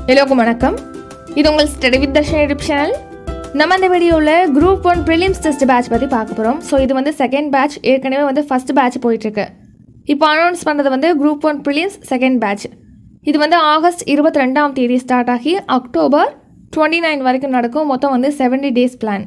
எல்லோருக்கும் வணக்கம் இது உங்கள் study with Dharshan YouTube channel நம்ம இந்த வீடியோவில் group one prelims test batch பற்றி பார்க்க போகிறோம் ஸோ இது வந்து செகண்ட் பேட்ச் ஏற்கனவே வந்து ஃபஸ்ட் பேட்ச் போயிட்டுருக்கு இப்போ அனௌன்ஸ் பண்ணது வந்து group one prelims second batch இது வந்து ஆகஸ்ட் இருபத்தி ரெண்டாம் தேதி ஸ்டார்ட் ஆகி அக்டோபர் டுவெண்ட்டி நைன் வரைக்கும் நடக்கும் மொத்தம் வந்து 70 டேஸ் பிளான்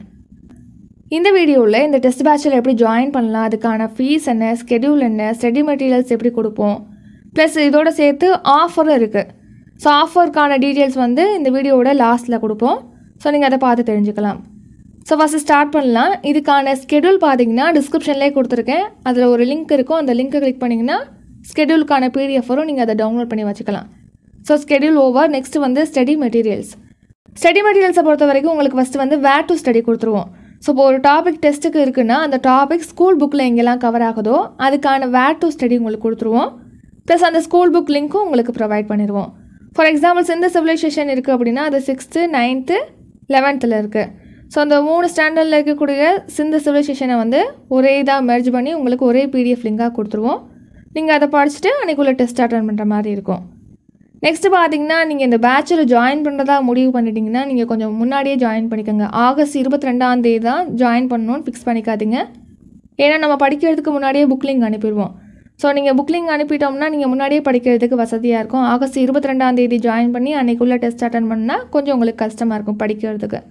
இந்த வீடியோவில் இந்த டெஸ்ட் பேட்சில் எப்படி ஜாயின் பண்ணலாம் அதுக்கான ஃபீஸ் என்ன ஸ்கெடியூல் என்ன ஸ்டடி மெட்டீரியல்ஸ் எப்படி கொடுப்போம் ப்ளஸ் இதோட சேர்த்து ஆஃபரும் இருக்குது ஸோ ஆஃபருக்கான டீட்டெயில்ஸ் வந்து இந்த வீடியோவோட லாஸ்ட்டில் கொடுப்போம் ஸோ நீங்கள் அதை பார்த்து தெரிஞ்சுக்கலாம் ஸோ ஃபஸ்ட்டு ஸ்டார்ட் பண்ணலாம் இதுக்கான ஸ்கெடியூல் பார்த்தீங்கன்னா டிஸ்கிரிப்ஷன்லேயே கொடுத்துருக்கேன் அதில் ஒரு லிங்க் இருக்கும் அந்த லிங்க்கை கிளிக் பண்ணிங்கன்னா ஸ்கெடியூலுக்கான பிடிஎஃப் வரும் நீங்கள் அதை டவுன்லோட் பண்ணி வச்சுக்கலாம் ஸோ ஸ்கெடியூல் ஓவர் நெக்ஸ்ட் வந்து ஸ்டடி மெட்டீரியல்ஸ் ஸ்டடி மெட்டீரியல்ஸை பொறுத்த வரைக்கும் உங்களுக்கு ஃபஸ்ட்டு வந்து வேர் டு ஸ்டடி கொடுத்துருவோம் ஸோ இப்போ ஒரு டாபிக் டெஸ்ட்டுக்கு இருக்குன்னா அந்த டாபிக் ஸ்கூல் புக்கில் எங்கெல்லாம் கவர் ஆகுதோ அதுக்கான வேர் டு ஸ்டடி உங்களுக்கு கொடுத்துருவோம் ப்ளஸ் அந்த ஸ்கூல் புக் லிங்க்கும் உங்களுக்கு ப்ரொவைட் பண்ணிடுவோம் ஃபார் எக்ஸாம்பிள்ஸ் இந்த சிவிலைசேஷன் இருக்குது அப்படின்னா அது சிக்ஸ்த்து நைன்த்து லெவன்த்தில் இருக்குது ஸோ அந்த மூணு ஸ்டாண்டர்டில் இருக்கக்கூடிய சிந்த சிவிலைசேஷனை வந்து ஒரே இதாக மெர்ஜ் பண்ணி உங்களுக்கு ஒரே பிடிஎஃப் லிங்காக கொடுத்துருவோம் நீங்கள் அதை படிச்சுட்டு அன்றைக்குள்ளே டெஸ்ட் அட்டன் பண்ணுற மாதிரி இருக்கும் நெக்ஸ்ட் பார்த்தீங்கன்னா நீங்கள் இந்த பேட்சில் ஜாயின் பண்ணுறதா முடிவு பண்ணிட்டீங்கன்னா நீங்கள் கொஞ்சம் முன்னாடியே ஜாயின் பண்ணிக்கோங்க ஆகஸ்ட் இருபத்தி ரெண்டாம் தேதி தான் ஜாயின் பண்ணணும்னு ஃபிக்ஸ் பண்ணிக்காதீங்க ஏன்னா நம்ம படிக்கிறதுக்கு முன்னாடியே புக்லிங் அனுப்பிடுவோம் ஸோ நீங்கள் புக்லிங் அனுப்பிட்டோம்னா நீங்கள் முன்னாடியே படிக்கிறதுக்கு வசதியாக இருக்கும் ஆகஸ்ட் இருபத்தி ரெண்டாம் தேதி ஜாயின் பண்ணி அன்றைக்குள்ளே டெஸ்ட் அட்டன் பண்ணால் கொஞ்சம் உங்களுக்கு கஷ்டமாக இருக்கும் படிக்கிறதுக்கு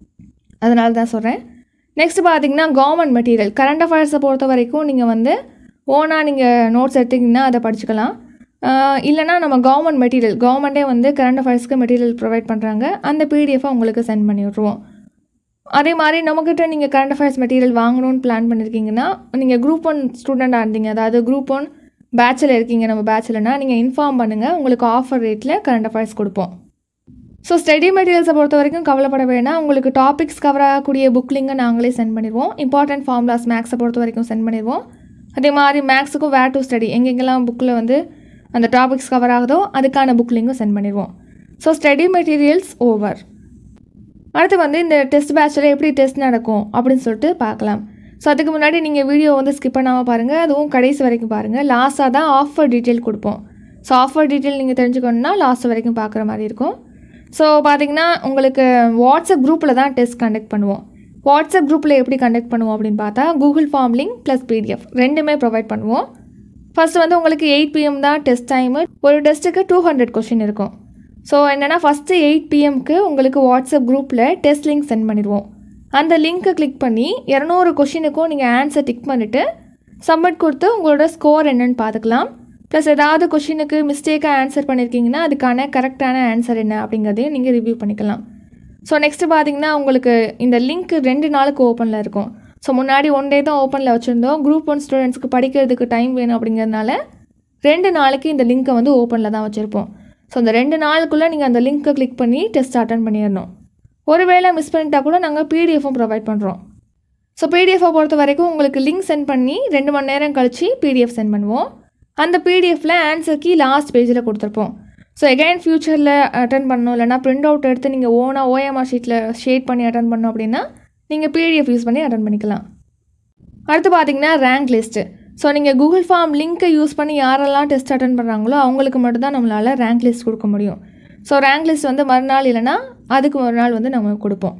அதனால தான் சொல்கிறேன் நெக்ஸ்ட் பார்த்தீங்கன்னா கவர்மெண்ட் மெட்டீரியல் கரண்ட் அஃபேர்ஸை பொறுத்த வரைக்கும் நீங்கள் வந்து ஓனாக நீங்கள் நோட்ஸ் எடுத்திங்கன்னா அதை படிச்சுக்கலாம் ஆஹ் இல்லைனா நம்ம கவர்மெண்ட் மெட்டீரியல் கவர்மெண்ட்டே வந்து கரண்ட் அஃபேர்ஸ்க்கு மெட்டீரியல் ப்ரொவைட் பண்ணுறாங்க அந்த பிடிஎஃபை உங்களுக்கு சென்ட் பண்ணி விட்ருவோம் அதே மாதிரி நம்மக்கிட்ட நீங்கள் கரண்ட் அஃபேர்ஸ் மெட்டீரியல் வாங்கணும்னு பிளான் பண்ணியிருக்கீங்கன்னா நீங்கள் குரூப் ஒன் ஸ்டூடெண்ட்டாக இருந்தீங்க அதாவது குரூப் ஒன் பேச்சில் இருக்கீங்க நம்ம பேச்சில்னா நீங்கள் இன்ஃபார்ம் பண்ணுங்கள் உங்களுக்கு ஆஃபர் ரேட்டில் கரண்ட் அஃபேர்ஸ் கொடுப்போம் ஸோ ஸ்டடி மெட்டீரியல்ஸை பொறுத்த வரைக்கும் கவலைப்பட வேணாம் உங்களுக்கு டாபிக்ஸ் கவர் ஆகக்கூடிய புக் லிங்கை நாங்களே சென்ட் பண்ணிடுவோம் இம்பார்ட்டன்ட் ஃபார்முலாஸ் மேக்ஸை பொறுத்த வரைக்கும் சென்ட் பண்ணிடுவோம் அதே மாதிரி மேக்ஸுக்கும் வேர் டு ஸ்டடி எங்கெங்கெல்லாம் புக்கில் வந்து அந்த டாபிக்ஸ் கவர் ஆகுதோ அதுக்கான புக் லிங்கும் சென்ட் பண்ணிடுவோம் ஸோ ஸ்டடி மெட்டீரியல்ஸ் ஓவர் அடுத்து வந்து இந்த டெஸ்ட் பேட்சில் எப்படி டெஸ்ட் நடக்கும் அப்படின்னு சொல்லிட்டு பார்க்கலாம் ஸோ அதுக்கு முன்னாடி நீங்கள் வீடியோ வந்து ஸ்கிப் பண்ணாமல் பாருங்கள் அதுவும் கடைசி வரைக்கும் பாருங்கள் லாஸ்ட்டாக தான் ஆஃபர் டீட்டெயில் கொடுப்போம் ஸோ ஆஃபர் டீட்டெயில் நீங்கள் தெரிஞ்சுக்கணுன்னா லாஸ்ட் வரைக்கும் பார்க்குற மாதிரி இருக்கும் ஸோ பார்த்தீங்கன்னா உங்களுக்கு வாட்ஸ்அப் குரூப்பில் தான் டெஸ்ட் கண்டக்ட் பண்ணுவோம் வாட்ஸ்அப் குரூப்பில் எப்படி கண்டக்ட் பண்ணுவோம் அப்படின்னு பார்த்தா Google form link plus PDF ரெண்டுமே ப்ரொவைட் பண்ணுவோம் ஃபர்ஸ்ட் வந்து உங்களுக்கு எயிட் பிஎம் தான் டெஸ்ட் டைமு ஒரு டெஸ்ட்டுக்கு டூ ஹண்ட்ரட் கொஷின் இருக்கும் ஸோ என்னென்னா ஃபஸ்ட்டு எயிட் பிஎம்க்கு உங்களுக்கு வாட்ஸ்அப் குரூப்பில் டெஸ்ட் லிங்க் சென்ட் பண்ணிடுவோம் அந்த லிங்க்கை கிளிக் பண்ணி இரநூறு கொஷினுக்கும் நீங்கள் ஆன்சர் டிக் பண்ணிவிட்டு சப்மிட் கொடுத்து உங்களோட ஸ்கோர் என்னன்னு பார்த்துக்கலாம் ப்ளஸ் ஏதாவது கொஷினுக்கு மிஸ்டேக்காக ஆன்சர் பண்ணியிருக்கீங்கன்னா அதுக்கான கரெக்டான ஆன்சர் என்ன அப்படிங்கிறதையும் நீங்கள் ரிவ்யூ பண்ணிக்கலாம் ஸோ நெக்ஸ்ட்டு பார்த்தீங்கன்னா உங்களுக்கு இந்த லிங்க் ரெண்டு நாளுக்கு ஓப்பனில் இருக்கும் ஸோ முன்னாடி ஒன் டே தான் ஓப்பனில் வச்சுருந்தோம் குரூப் ஒன் ஸ்டூடெண்ட்ஸ்க்கு படிக்கிறதுக்கு டைம் வேணும் அப்படிங்கிறதுனால ரெண்டு நாளைக்கு இந்த லிங்க்கை வந்து ஓப்பனில் தான் வச்சுருப்போம் ஸோ அந்த ரெண்டு நாளுக்குள்ளே நீங்கள் அந்த லிங்க்கை கிளிக் பண்ணி டெஸ்ட் அட்டன் பண்ணிடணும் ஒருவேளை மிஸ் பண்ணிட்டா கூட நாங்கள் பிடிஎஃப்பும் ப்ரொவைட் பண்ணுறோம் ஸோ பிடிஎஃபை பொறுத்த வரைக்கும் உங்களுக்கு லிங்க் சென்ட் பண்ணி ரெண்டு மணி நேரம் கழித்து பிடிஎஃப் சென்ட் பண்ணுவோம் அந்த பிடிஎஃப்பில் ஆன்சர் கீ லாஸ்ட் பேஜில் கொடுத்துருப்போம் ஸோ எகைன் ஃப்யூச்சரில் அட்டன் பண்ணணும் இல்லைனா பிரிண்ட் அவுட் எடுத்து நீங்கள் ஓனாக ஓஎம்ஆர் ஷீட்டில் ஷேட் பண்ணி அட்டன் பண்ணோம் அப்படின்னா நீங்கள் பிடிஎஃப் யூஸ் பண்ணி அட்டன் பண்ணிக்கலாம் அடுத்து பார்த்தீங்கன்னா ரேங்க் லிஸ்ட்டு ஸோ நீங்கள் கூகுள் ஃபார்ம் லிங்க்கை யூஸ் பண்ணி யாரெல்லாம் டெஸ்ட் அட்டன் பண்ணுறாங்களோ அவங்களுக்கு மட்டும்தான் நம்மளால் ரேங்க் லிஸ்ட் கொடுக்க முடியும் ஸோ ரேங்க் லிஸ்ட் வந்து மறுநாள் இல்லைனா அதுக்கு ஒரு நாள் வந்து நம்ம கொடுப்போம்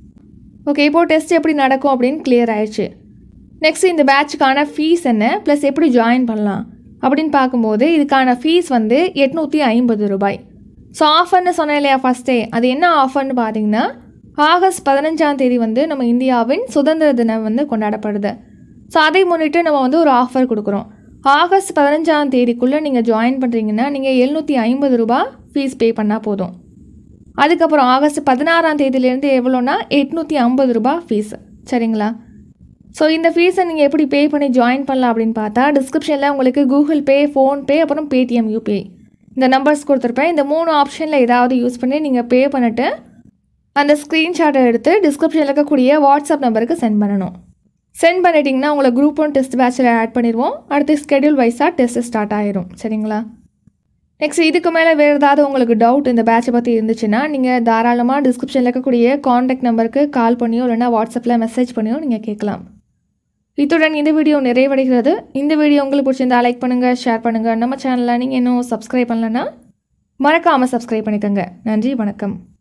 ஓகே இப்போது டெஸ்ட் எப்படி நடக்கும் அப்படின்னு கிளியர் ஆயிடுச்சு நெக்ஸ்ட் இந்த பேட்சுக்கான ஃபீஸ் என்ன ப்ளஸ் எப்படி ஜாயின் பண்ணலாம் அப்படின்னு பார்க்கும்போது இதுக்கான ஃபீஸ் வந்து எட்நூற்றி ஐம்பது ரூபாய் ஸோ ஆஃபர்னு சொன்னேன் இல்லையா ஃபஸ்ட்டே அது என்ன ஆஃபர்னு பார்த்தீங்கன்னா ஆகஸ்ட் பதினஞ்சாம் தேதி வந்து நம்ம இந்தியாவின் சுதந்திர தினம் வந்து கொண்டாடப்படுது ஸோ அதை முன்னிட்டு நம்ம வந்து ஒரு ஆஃபர் கொடுக்குறோம் ஆகஸ்ட் பதினஞ்சாம் தேதிக்குள்ளே நீங்கள் ஜாயின் பண்ணுறீங்கன்னா நீங்கள் எழுநூற்றி ஐம்பது ரூபா ஃபீஸ் பே பண்ணால் போதும் அதுக்கப்புறம் ஆகஸ்ட் பதினாறாம் தேதியிலேருந்து எவ்வளோனா எட்நூற்றி ஐம்பது ரூபா ஃபீஸ் சரிங்களா ஸோ இந்த ஃபீஸை நீங்கள் எப்படி பே பண்ணி ஜாயின் பண்ணலாம் அப்படின்னு பார்த்தா டிஸ்கிரிப்ஷனில் உங்களுக்கு கூகுள் பே ஃபோன்பே அப்புறம் பேடிஎம் யூபிஐ இந்த நம்பர்ஸ் கொடுத்துருப்பேன் இந்த மூணு ஆப்ஷனில் ஏதாவது யூஸ் பண்ணி நீங்கள் பே பண்ணிவிட்டு அந்த ஸ்க்ரீன்ஷாட்டை எடுத்து டிஸ்கிரிப்ஷனில் இருக்கக்கூடிய வாட்ஸ்அப் நம்பருக்கு சென்ட் பண்ணணும் சென்ட் பண்ணிட்டீங்கன்னா உங்களை குரூப் ஒன் டெஸ்ட் பேட்சில் ஆட் பண்ணிடுவோம் அடுத்து ஸ்கெடியூல் வைஸாக டெஸ்ட் ஸ்டார்ட் ஆயிரும் சரிங்களா நெக்ஸ்ட் இதுக்கு மேலே வேறு ஏதாவது உங்களுக்கு டவுட் இந்த பேட்சை பற்றி இருந்துச்சுன்னா நீங்கள் தாராளமாக டிஸ்கிரிப்ஷனில் இருக்கக்கூடிய காண்டாக்ட் நம்பருக்கு கால் பண்ணியோ இல்லைனா வாட்ஸ்அப்பில் மெசேஜ் பண்ணியோ நீங்கள் கேட்கலாம் இத்துடன் இந்த வீடியோ நிறைவடைகிறது இந்த வீடியோ உங்களுக்கு பிடிச்சிருந்தா லைக் பண்ணுங்கள் ஷேர் பண்ணுங்கள் நம்ம சேனலில் நீங்கள் இன்னும் சப்ஸ்கிரைப் பண்ணலன்னா மறக்காமல் சப்ஸ்கிரைப் பண்ணிக்கோங்க நன்றி வணக்கம்